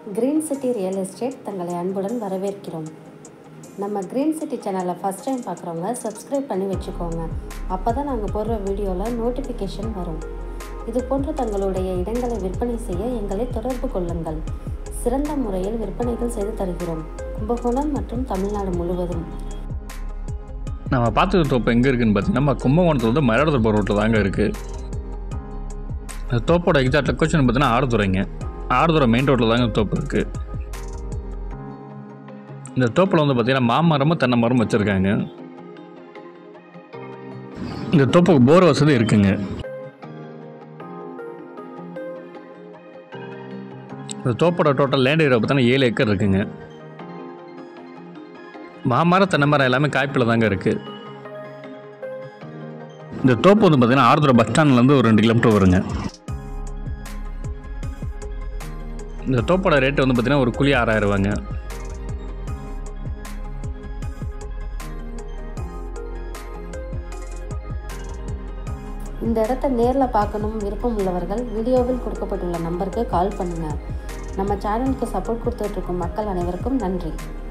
green city real estate தங்களை அன்புடன் வரவேற்கிறோம் நம்ம கிரீன் சிட்டி சேனலை ஃபஸ்ட் டைம் பார்க்குறவங்க சப்ஸ்கிரைப் பண்ணி வச்சுக்கோங்க அப்போ தான் நாங்கள் போடுற வீடியோவில் நோட்டிஃபிகேஷன் வரும் இது போன்று தங்களுடைய இடங்களை விற்பனை செய்ய எங்களை தொடர்பு கொள்ளுங்கள் சிறந்த முறையில் விற்பனைகள் செய்து தருகிறோம் கும்பகோணம் மற்றும் தமிழ்நாடு முழுவதும் நம்ம பார்த்துக்க தோப்பு எங்கே இருக்குன்னு பார்த்தீங்கன்னா நம்ம கும்பகோணத்தில் வந்து மயிலாடுதுறை போகிற ரோட்டில் தாங்க இருக்குது இந்த தோப்போட எக்ஸாக்ட் லொக்கேஷன் பார்த்தீங்கன்னா ஆடுதுறைங்க ஆடுதுறை மெயின் ரோட்டில் தாங்க தோப்பு இருக்குது இந்த தோப்பில் வந்து பார்த்தீங்கன்னா மாமரமும் தென்னை மரமும் வச்சுருக்காங்க இந்த தோப்புக்கு போர் வசதி இருக்குங்க இந்த தோப்போட டோட்டல் லேண்ட் ஏரியா பார்த்தீங்கன்னா ஏழு ஏக்கர் இருக்குங்க மாமரம் தென்னை மரம் எல்லாமே காய்ப்பில் தாங்க இருக்குது இந்த தோப்பு வந்து பார்த்தீங்கன்னா ஆறுதுறை பஸ் ஸ்டாண்ட்லேருந்து ஒரு ரெண்டு கிலோமீட்டர் வருங்க இந்த தோப்போட ரேட்டு வந்து பார்த்தீங்கன்னா ஒரு குழி ஆறாயிரம் ரூபாங்க இந்த இடத்த நேரில் பார்க்கணும் விருப்பம் உள்ளவர்கள் வீடியோவில் கொடுக்கப்பட்டுள்ள நம்பருக்கு கால் பண்ணுங்கள் நம்ம சேனலுக்கு சப்போர்ட் கொடுத்துட்ருக்கும் மக்கள் அனைவருக்கும் நன்றி